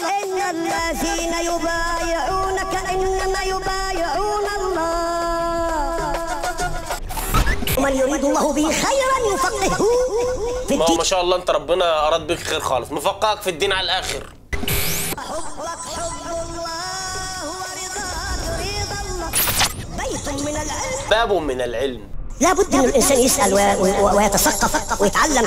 إن الذين يبايعونك إنما يبايعون الله ومن يريد الله به خيرا يفقهه في ما هو الدين ما شاء الله انت ربنا اراد بك خير خالص مفقهك في الدين على الاخر حبك حب الله ورضاك رضا الله بيت من العلم باب من العلم لا بد ان الانسان يسال وي- وي- ويتثقف ويتعلم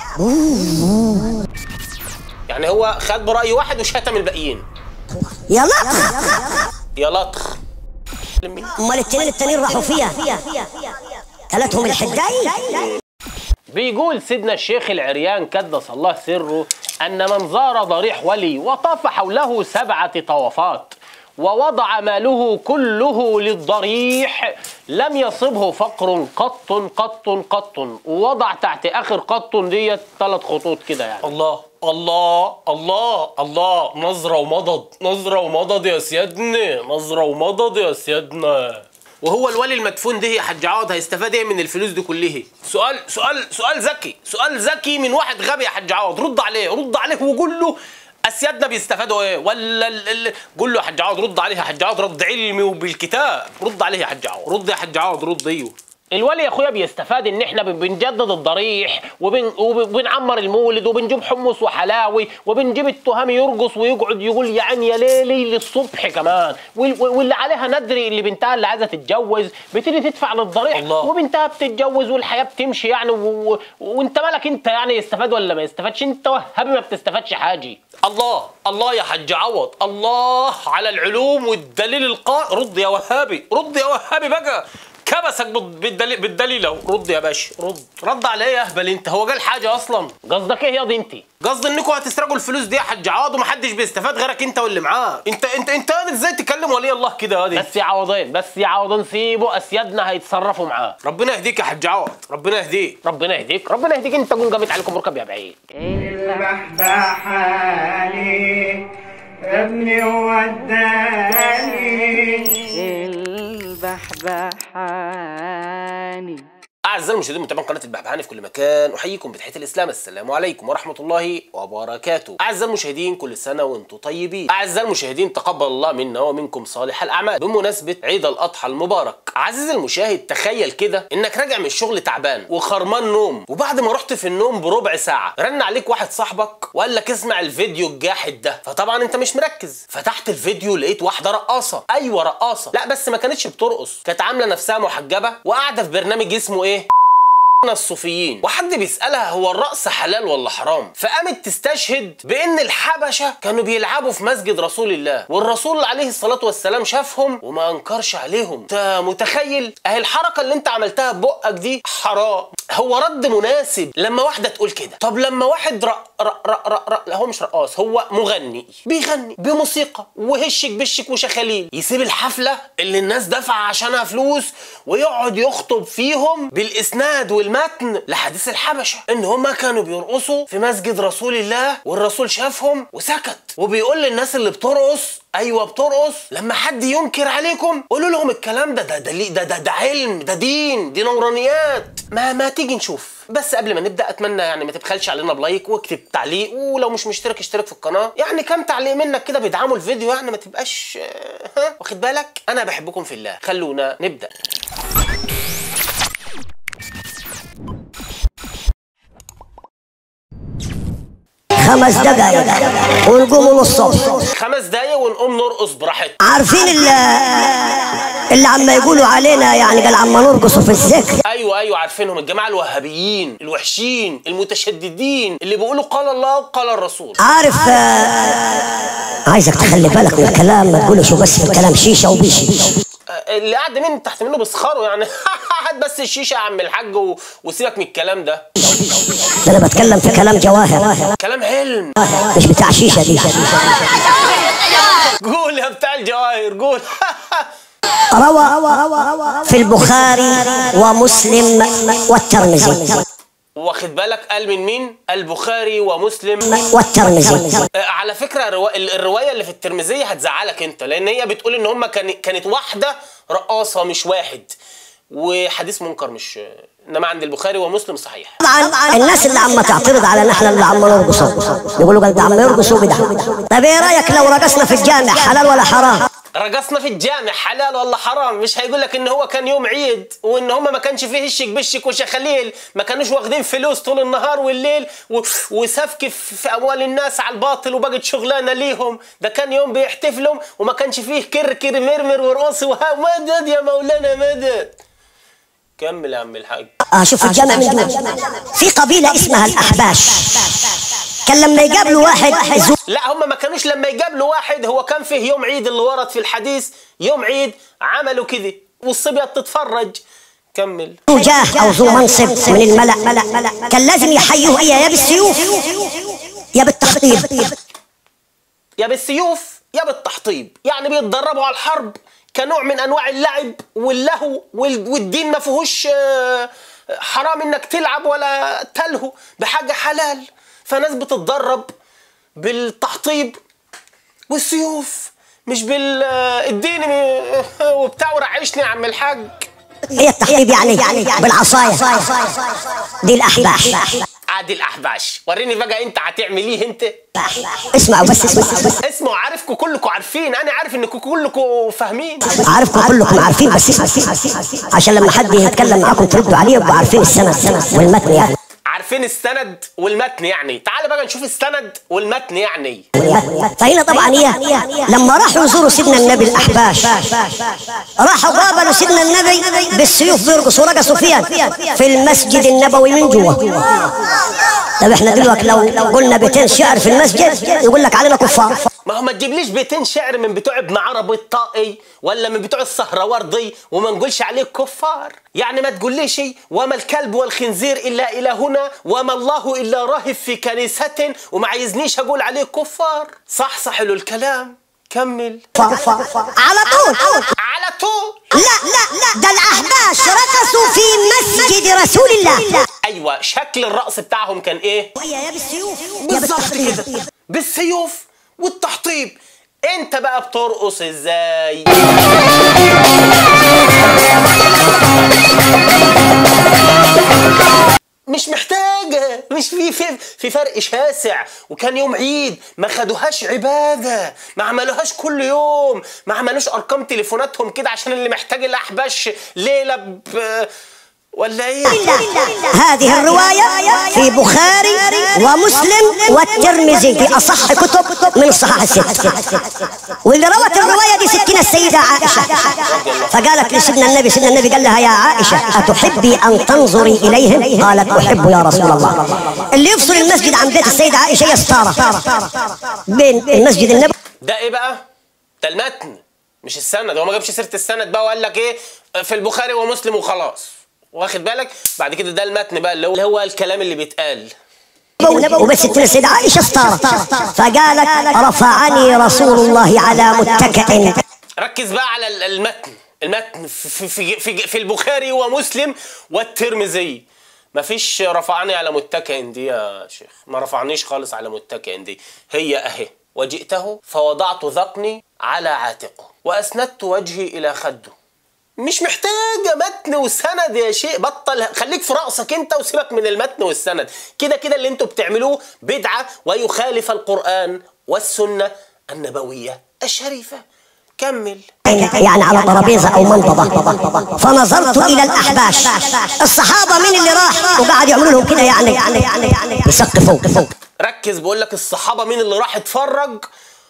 يعني هو خد براي واحد وشتم الباقيين يا لطخ يا لطخ لمين؟ امال التنين التانيين راحوا فيها كلتهم الحداي بيقول سيدنا الشيخ العريان قدس الله سره أن من زار ضريح ولي وطاف حوله سبعة طوافات ووضع ماله كله للضريح لم يصبه فقر قط قط قط ووضع تحت آخر قط ديت ثلاث خطوط كده يعني الله الله الله الله نظرة ومضض نظرة ومضض يا سيادنا نظرة ومضض يا سيادنا وهو الولي المدفون ده يا حاج عوض هيستفاد ايه من الفلوس دي كلها سؤال سؤال سؤال ذكي سؤال ذكي من واحد غبي يا حاج عوض رد عليه رد عليه وقول له اسيادنا بيستفادوا ايه ولا ال... ال... قول له يا حاج عوض رد عليه يا حاج عوض رد علمي وبالكتاب رد عليه يا حاج عوض رد يا حاج عوض رد ايوه الولي يا اخويا بيستفاد ان احنا بن- بنجدد الضريح وبن وبنعمر المولد وبنجيب حمص وحلاوي وبنجيب التهامي يرقص ويقعد يقول يا عيني يا ليلي للصبح كمان وال- واللي عليها ندري اللي بنتها اللي عايزه تتجوز بتيجي تدفع للضريح الله. وبنتها بتتجوز والحياه بتمشي يعني و... و... وانت مالك انت يعني يستفاد ولا ما يستفادش انت وهابي ما بتستفادش حاجه الله الله يا حاج عوض الله على العلوم والدليل القائم رد يا وهابي رد يا وهابي بقى كبسك بال- بالدليل بالدليل اهو رد يا باشا رد رد على ايه يا اهبل انت هو قال حاجه اصلا قصدك ايه يا دي انت قصدي انكم هتسرقوا الفلوس دي يا حاج عوض ومحدش بيستفاد غيرك انت واللي معاه انت انت انت قادر ازاي تكلم ولي الله كده يا بس يا عوضين بس يا عوضين سيبوا اسيادنا هيتصرفوا معاه ربنا يهديك يا حاج عوض ربنا يهديك ربنا يهديك ربنا يهديك انت قوم قامت عليكم ركب يا بعيد بحبحاني ابني وداني البحبحاني أعزائي المشاهدين متابعين قناة البحبحاني في كل مكان أحييكم بتحية الإسلام السلام عليكم ورحمة الله وبركاته أعزائي المشاهدين كل سنة وأنتم طيبين أعزائي المشاهدين تقبل الله منا ومنكم صالح الأعمال بمناسبة عيد الأضحى المبارك عزيزي المشاهد تخيل كده إنك راجع من الشغل تعبان وخرمان نوم وبعد ما رحت في النوم بربع ساعة رن عليك واحد صاحبك وقال لك اسمع الفيديو الجاحد ده فطبعا أنت مش مركز فتحت الفيديو لقيت واحدة رقاصة أيوة رقاصة لا بس ما كانتش بترقص كانت عاملة نفسها محجبة وقاعدة في برنامج اسمه إيه الصوفيين وحد بيسألها هو الرقص حلال ولا حرام فقامت تستشهد بأن الحبشة كانوا بيلعبوا في مسجد رسول الله والرسول عليه الصلاة والسلام شافهم وما أنكرش عليهم انت متخيل اهي الحركة اللي انت عملتها ببقك دي حرام هو رد مناسب لما واحدة تقول كده طب لما واحد رق رق رق رق رق لا هو مش رقاص هو مغني بيغني بموسيقى وهشك بشك وشخاليل يسيب الحفلة اللي الناس دفع عشانها فلوس ويقعد يخطب فيهم بالإسناد والمتن لحديث الحبشة إن هما كانوا بيرقصوا في مسجد رسول الله والرسول شافهم وسكت وبيقول للناس اللي بترقص ايوه بترقص لما حد ينكر عليكم قولوا لهم الكلام ده ده ده ده, ده, ده علم ده دين دي نورانيات ما ما تيجي نشوف بس قبل ما نبدا اتمنى يعني ما تبخلش علينا بلايك واكتب تعليق ولو مش مشترك اشترك في القناه يعني كام تعليق منك كده بيدعموا الفيديو يعني ما تبقاش آه، ها واخد بالك انا بحبكم في الله خلونا نبدا خمس دقايق ونقوم الصبح خمس دقايق ونقوم نرقص براحتنا عارفين اللي, اللي عم يقولوا علينا يعني قال عم نرقصوا في الذكر ايوه ايوه عارفينهم الجماعه الوهابيين الوحشين المتشددين اللي بيقولوا قال الله وقال الرسول عارف آه، عايزك تخلي بالك من الكلام ما تقولش بس في الكلام شيشه وبيشي آه، اللي قاعد من تحت منه بيسخروا يعني هات بس الشيشه يا عم الحاج و... وسيبك من الكلام ده ده انا بتكلم في كلام جواهر كلام علم مش بتاع شيشه دي قول يا بتاع الجواهر قول روى في البخاري ومسلم والترمذي واخد بالك قال من مين البخاري ومسلم والترمذي آه، على فكره الروا... ال- الروايه اللي في الترمذيه هتزعلك انت لان هي بتقول ان هم كان... كانت واحده رقاصه مش واحد وحديث منكر مش انما عند البخاري ومسلم صحيح طبعا الناس اللي عم تعترض على نحن اللي عم نرقص يقولوا قد عم يرقصوا بدعه طيب ايه رايك لو رقصنا في الجامع حلال ولا حرام رقصنا في الجامع حلال ولا حرام مش هيقول لك ان هو كان يوم عيد وان هم ما كانش فيه الشك بالشك وشخليل ما كانوش واخدين فلوس طول النهار والليل و... وسفك في في اموال الناس على الباطل وبقت شغلانه ليهم ده كان يوم بيحتفلوا وما كانش فيه كركر مرمر ورقص وها مدد يا مولانا مدد كمل يا عم الحاج اه شوف الجامع من دون في قبيله اسمها الاحباش كان لما يقابلوا واحد زو لا هم ما كانوش لما يقابلوا واحد هو كان فيه يوم عيد اللي ورد في الحديث يوم عيد عملوا كده والصبية تتفرج كمل جاه او ذو منصب من الملا كان لازم يحيوه ايه يا بالسيوف يا بالتخطيب يا بالسيوف يا بالتحطيب يعني بيتدربوا على الحرب كنوع من انواع اللعب واللهو وال- والدين ما فيهوش آه، حرام انك تلعب ولا تلهو بحاجه حلال فناس بتتدرب بالتحطيب والسيوف مش بالدين وبتاع ورعشني يا عم الحاج هي التخطيب يعني بالعصايه دي الاحباش عادي الاحباش وريني بقى انت هتعمل ايه انت اسمعوا بس اسمعوا بس اسمعوا عارفكم كلكم عارفين انا عارف انكم كلكم فاهمين عارفكم كلكم عارفين بس اسمعوا عشان لما حد يتكلم معاكم تردوا عليه يبقوا عارفين السنة والمتن يعني عارفين السند والمتن يعني تعال بقى نشوف السند والمتن يعني فهنا طبعا هي لما راحوا يزوروا سيدنا النبي الاحباش راحوا قابلوا سيدنا النبي بالسيوف بيرقصوا رقصوا فيها في المسجد النبوي من جوا طب احنا دلوقتي لو قلنا بيتين شعر في المسجد يقول لك علينا كفار ما هو ما تجيبليش بيتين شعر من بتوع ابن عربي الطائي ولا من بتوع السهروردي وما نقولش عليه كفار يعني ما تقوليش وما الكلب والخنزير الا الهنا وما الله الا راهب في كنيسة وما عايزنيش اقول عليه كفار صح صح له الكلام كمل على طول على طول لا لا لا ده الاحباش رقصوا في مسجد رسول الله ايوه شكل الرقص بتاعهم كان ايه يا بالسيوف بالظبط كده بالسيوف والتحطيب انت بقى بترقص ازاي مش محتاجة مش في في في فرق شاسع وكان يوم عيد ما خدوهاش عبادة ما عملوهاش كل يوم ما عملوش أرقام تليفوناتهم كده عشان اللي محتاج الأحباش ليلة ب ولا ايه؟ هذه الرواية في بخاري ومسلم والترمذي في أصح كتب من صحاح الست واللي روت الرواية دي ستنا السيدة عائشة فقالت لسيدنا النبي سيدنا النبي قال لها يا عائشة أتحبي أن تنظري إليهم قالت أحب يا رسول الله اللي يفصل المسجد عن بيت السيدة عائشة هي ستارة بين المسجد النبوي ده ايه بقى؟ ده المتن مش السند هو ما جابش سيره السند بقى وقال لك ايه في البخاري ومسلم وخلاص واخد بالك بعد كده ده المتن بقى اللي هو, اللي هو الكلام اللي بيتقال وبس ستنا السيدة عائشة ستارة فقالت رفعني رسول الله على متكئ ركز بقى على ال- المتن المتن في في في, في البخاري ومسلم والترمذي مفيش رفعني على متكئ دي يا شيخ ما رفعنيش خالص على متكئ دي هي اهي وجئته فوضعت ذقني على عاتقه واسندت وجهي الى خده مش محتاجة متن وسند يا شيء بطل خليك في رأسك انت وسيبك من المتن والسند كده كده اللي انتوا بتعملوه بدعة ويخالف القرآن والسنة النبوية الشريفة كمل يعني على ترابيزه او منضده فنظرت الى الاحباش الصحابه مين اللي راح وقعد يعملوا لهم كده يعني يسقفوا ركز بقول لك الصحابة مين اللي راح اتفرج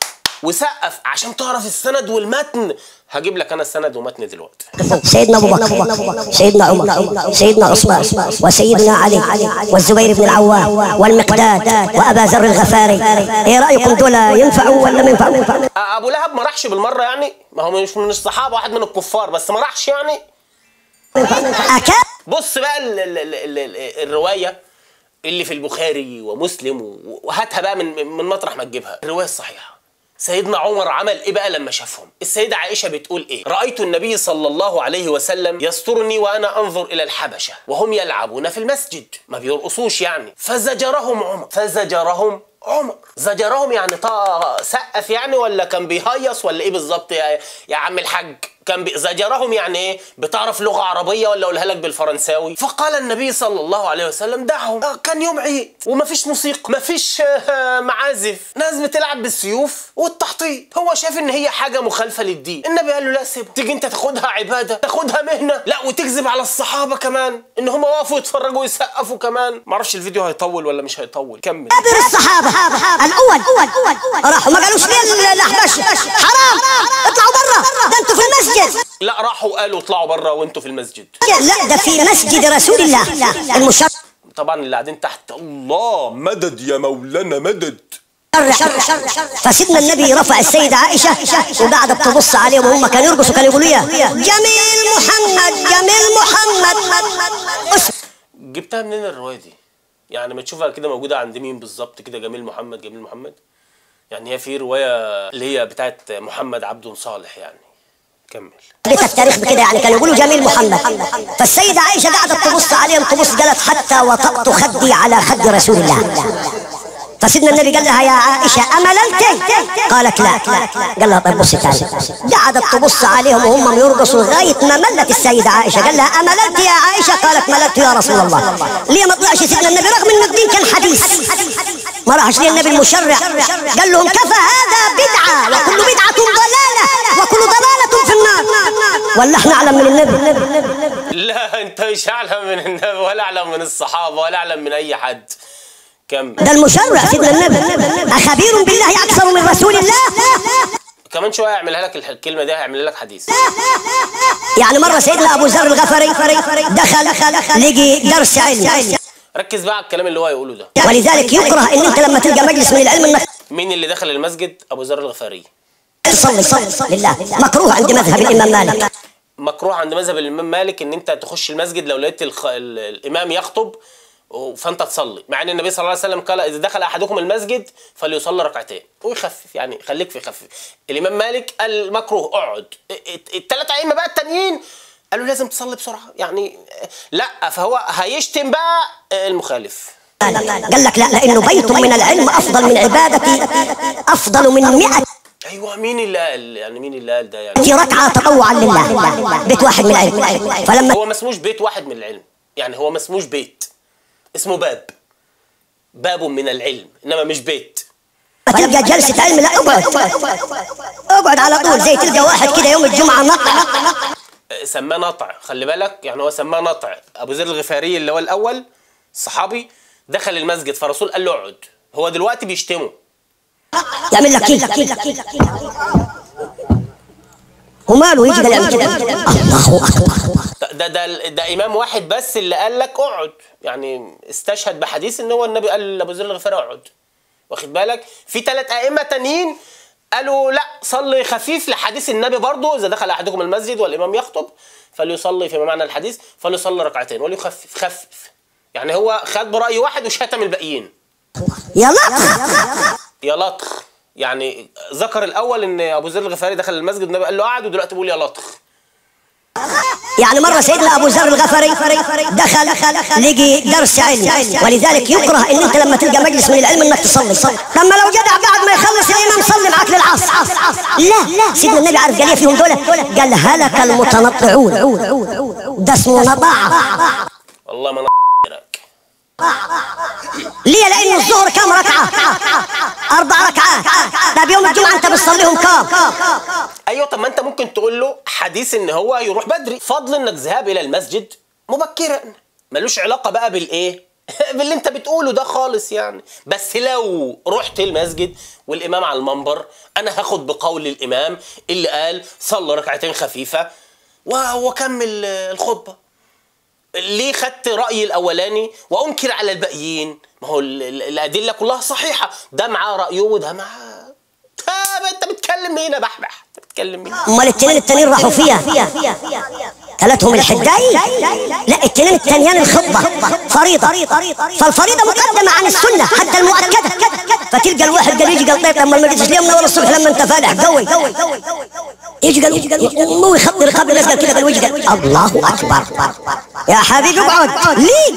وسقف عشان تعرف السند والمتن هجيب لك انا السند ومتن دلوقتي سيدنا ابو بكر سيدنا عمر سيدنا عثمان وسيدنا علي والزبير بن العوام والمقداد وابا ذر الغفاري ايه رايكم دول ينفعوا ولا ما ينفعوا أ- ابو لهب ما راحش بالمره يعني ما هو مش من الصحابه واحد من الكفار بس ما راحش يعني اكاد بص بقى ال ال ال ال ال الروايه اللي في البخاري ومسلم و- وهاتها بقى من من مطرح ما تجيبها الروايه الصحيحه سيدنا عمر عمل ايه بقى لما شافهم السيده عائشه بتقول ايه رايت النبي صلى الله عليه وسلم يسترني وانا انظر الى الحبشه وهم يلعبون في المسجد ما بيرقصوش يعني فزجرهم عمر فزجرهم عمر زجرهم يعني طا سقف يعني ولا كان بيهيص ولا ايه بالظبط يا يا عم الحاج كان بي- زجرهم يعني ايه بتعرف لغه عربيه ولا اقولها لك بالفرنساوي فقال النبي صلى الله عليه وسلم دعهم آه، كان يوم عيد ومفيش موسيقى مفيش آه، معازف ناس بتلعب بالسيوف والتحطيط هو شاف ان هي حاجه مخالفه للدين النبي قال له لا سيب تيجي انت تاخدها عباده تاخدها مهنه لا وتكذب على الصحابه كمان ان هم وقفوا يتفرجوا ويسقفوا كمان معرفش الفيديو هيطول ولا مش هيطول كمل كبر الصحابة الأول راحوا ما قالوش ليه الأحباش حرام اطلعوا برا ده انتوا في المسجد لا راحوا قالوا اطلعوا بره وانتوا في المسجد لا ده في مسجد رسول الله المشرع طبعا اللي قاعدين تحت الله مدد يا مولانا مدد فسيدنا النبي رفع السيدة عائشة وقعدت تبص عليهم وهم كانوا يرقصوا كانوا يقولوا يا جميل محمد جميل محمد اسم جبتها منين الروايه دي يعني ما تشوفها كده موجوده عند مين بالظبط كده جميل محمد جميل محمد يعني هي في روايه اللي هي بتاعت محمد عبد صالح يعني كمل بيت التاريخ بكده يعني كانوا يقولوا جميل محمد فالسيدة عائشة قعدت تبص عليهم تبص قالت حتى وطأت خدي على خد رسول الله فسيدنا النبي قال لها يا عائشة أمللت قالت لا قال لها طيب بصي تعالي قعدت تبص عليهم وهم يرقصوا لغاية ما ملت السيدة عائشة قال لها أمللت يا عائشة قالت مللت يا رسول الله ليه ما طلعش سيدنا النبي رغم ان الدين كان حديث ما راحش ليه النبي المشرع قال لهم كفى هذا بدعة وكل بدعة ضلالة وكل ضلالة في النار ولا احنا أعلم من النبي لا انت مش اعلم من النبي ولا اعلم من الصحابه ولا اعلم من اي حد كمل ده المشرع سيدنا النبي أخبير بالله أكثر من رسول الله كمان شويه هيعملها لك الح- الكلمه دي هيعمل لك حديث يعني مرة سيدنا أبو ذر الغفري دخل لقي درس علم ركز بقى على الكلام اللي هو هيقوله ده ولذلك يكره ان انت لما تلقى مجلس من العلم انك مين اللي دخل المسجد ابو ذر الغفاري تصلي صلي لله مكروه عند مذهب الامام مالك مكروه عند مذهب الامام مالك ان انت تخش المسجد لو لقيت الخ... ال... الامام يخطب و- فانت تصلي مع ان النبي صلى الله عليه وسلم قال اذا دخل احدكم المسجد فليصلي ركعتين ويخفف يعني خليك في خفف الامام مالك قال مكروه اقعد الثلاث ائمه بقى التانيين قالوا لازم تصلي بسرعه يعني لا فهو هيشتم بقى المخالف قال لك لا لانه بيت من العلم افضل من عبادتي افضل من 100 ايوه مين اللي قال يعني مين اللي قال ده يعني ركعه تطوعا لله بيت واحد من العلم فلما هو ما اسموش بيت واحد من العلم يعني هو ما اسموش بيت اسمه باب باب من العلم انما مش بيت تلقى جلسه علم لا اقعد اقعد على طول زي تلقى واحد كده يوم الجمعه نطع سماه نطع خلي بالك يعني هو سماه نطع ابو ذر الغفاري اللي هو الاول الصحابي دخل المسجد فالرسول قال له اقعد هو دلوقتي بيشتمه يعمل لك كده وماله يجي قال يعمل كده الله اكبر ده ده ده امام واحد بس اللي قال لك اقعد يعني استشهد بحديث ان هو النبي قال لابو ذر الغفاري اقعد واخد بالك في ثلاث ائمه تانيين قالوا لا صلي خفيف لحديث النبي برضه اذا دخل احدكم المسجد والامام يخطب فليصلي فيما معنى الحديث فليصلي ركعتين وليخفف خفف يعني هو خد براي واحد وشتم الباقيين يا لطخ يا لطخ يعني ذكر الاول ان ابو ذر الغفاري دخل المسجد النبي قال له قعد ودلوقتي بيقول يا لطخ يعني مرة سيدنا أبو ذر الغفري دخل لقي درس علم ولذلك يكره إن أنت لما تلقى مجلس من العلم إنك تصلي لما لو جدع بعد ما يخلص الإمام صلي معك للعصر لا سيدنا النبي عارف قال إيه فيهم دول قال هلك المتنطعون ده اسمه نطاعة والله ما نراك ليه لأن الظهر كم ركعة أربع ركعات طب يوم الجمعة أنت بتصليهم كم ايوه طب ما انت ممكن تقول له حديث ان هو يروح بدري فضل انك ذهاب الى المسجد مبكرا ملوش علاقه بقى بالايه باللي انت بتقوله ده خالص يعني بس لو رحت المسجد والامام على المنبر انا هاخد بقول الامام اللي قال صلى ركعتين خفيفه و- وكمل الخطبه ليه خدت رايي الاولاني وانكر على الباقيين ما هو ال- ال- الادله كلها صحيحه ده معاه رايه وده معاه طب انت بتتكلم مين يا بحبح انت بتتكلم مين امال التنين التانيين راحوا فيها ثلاثهم الحداي لا التنين التانيين الخطبة فريضة فالفريضة مقدمة عن السنة حتى المؤكدة فتلقى الواحد قال يجي قال طيب لما ما جيتش اليوم من اول الصبح لما انت فالح قوي يجي قال مو يخطي رقاب الناس قال كذا قال ويجي قال الله اكبر يا حبيبي اقعد ليه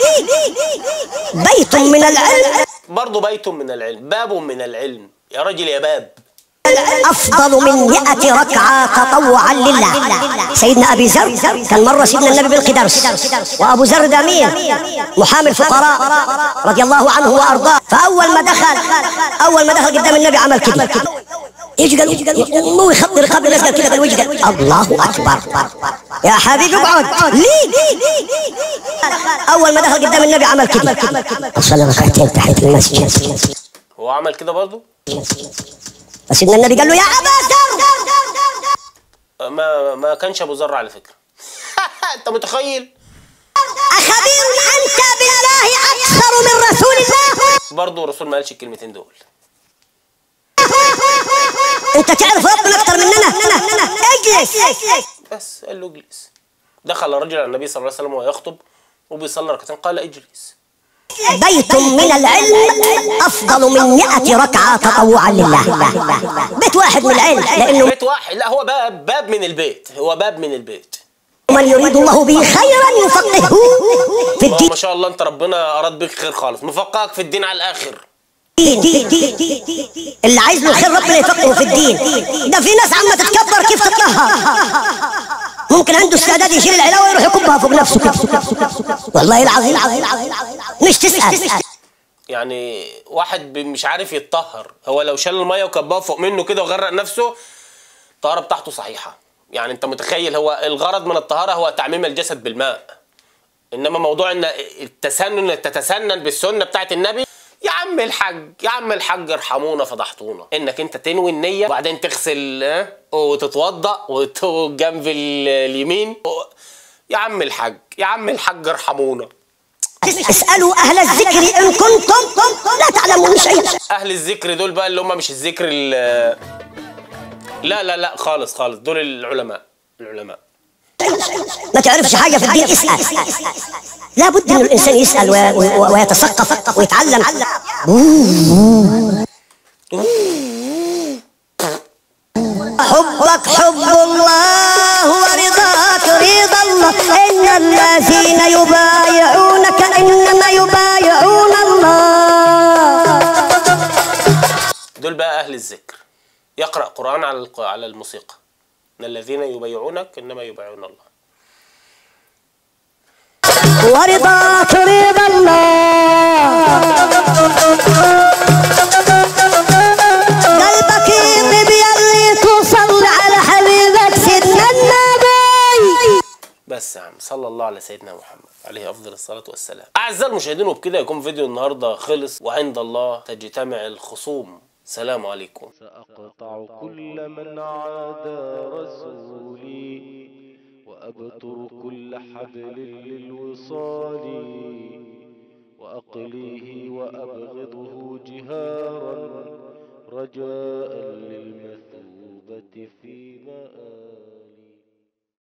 بيت من العلم برضه بيت من العلم باب من العلم يا راجل يا باب أفضل من مئة ركعة تطوعا لله سيدنا أبي ذر كان مرة سيدنا النبي بيلقي درس وأبو ذر ده مين محامي الفقراء رضي الله عنه وأرضاه فأول ما دخل أول ما دخل قدام النبي عمل كده يجي قال مو يخطي رقاب الناس قال كده قال وجه قال الله أكبر يا حبيبي اقعد ليه أول ما دخل قدام النبي عمل كده أصلي ركعتين تحت المسجد هو عمل كده برضه فسيدنا النبي قال له يا أبا ذر ما ما كانش ابو ذر على فكره انت متخيل أخبير أنت بالله أكثر من رسول الله برضه الرسول ما قالش الكلمتين دول أنت تعرف ربنا أكثر مننا اجلس بس قال له اجلس دخل رجل على النبي صلى الله عليه وسلم وهو يخطب وبيصلي ركعتين قال اجلس بيت من العلم أفضل من مئة ركعة تطوعا لله بيت واحد من العلم لأنه بيت واحد لا هو باب باب من البيت هو باب من البيت من يريد الله به خيرا يفقهه في ما الدين ما شاء الله انت ربنا اراد بك خير خالص مفقهك في الدين على الاخر اللي عايز له الخير ربنا يفقهه في الدين ده في ناس عم تتكبر كيف تطهر ممكن عنده استعداد يشيل العلاوه ويروح يكبها فوق نفسه والله العظيم مش تسال يعني واحد ب- مش عارف يتطهر هو لو شال الميه وكبها فوق منه كده وغرق نفسه الطهاره بتاعته صحيحه يعني انت متخيل هو الغرض من الطهاره هو تعميم الجسد بالماء انما موضوع ان التسنن انك تتسنن بالسنه بتاعت النبي يا عم الحاج يا عم الحاج ارحمونا فضحتونا انك انت تنوي النيه وبعدين تغسل اه، وتتوضا وت- والجنب ال- اليمين و- يا عم الحاج يا عم الحاج ارحمونا اسالوا اهل الذكر ان كنتم لا تعلمون شيئا اهل الذكر دول بقى اللي هم مش الذكر ال- لا لا لا خالص خالص دول العلماء العلماء ما تعرفش حاجه في الدين اسال لابد ان الانسان يسال وي- وي- ويتثقف ويتعلم حبك حب الله ورضاك رضا الله ان الذين يبايعونك انما يبايعون الله دول بقى اهل الذكر يقرا قران على الق- على الموسيقى ان الذين يبايعونك انما يبايعون الله ورضاك رضا الله قلبك يطيب يلي توصل على حبيبك سيدنا النبي بس يا عم صلى الله على سيدنا محمد عليه افضل الصلاه والسلام اعزائي المشاهدين وبكده يكون فيديو النهارده خلص وعند الله تجتمع الخصوم سلام عليكم سأقطع كل من عادى رسولي وأبتر كل حبل للوصال وأقليه وأبغضه جهارا رجاء للمثوبة في مآل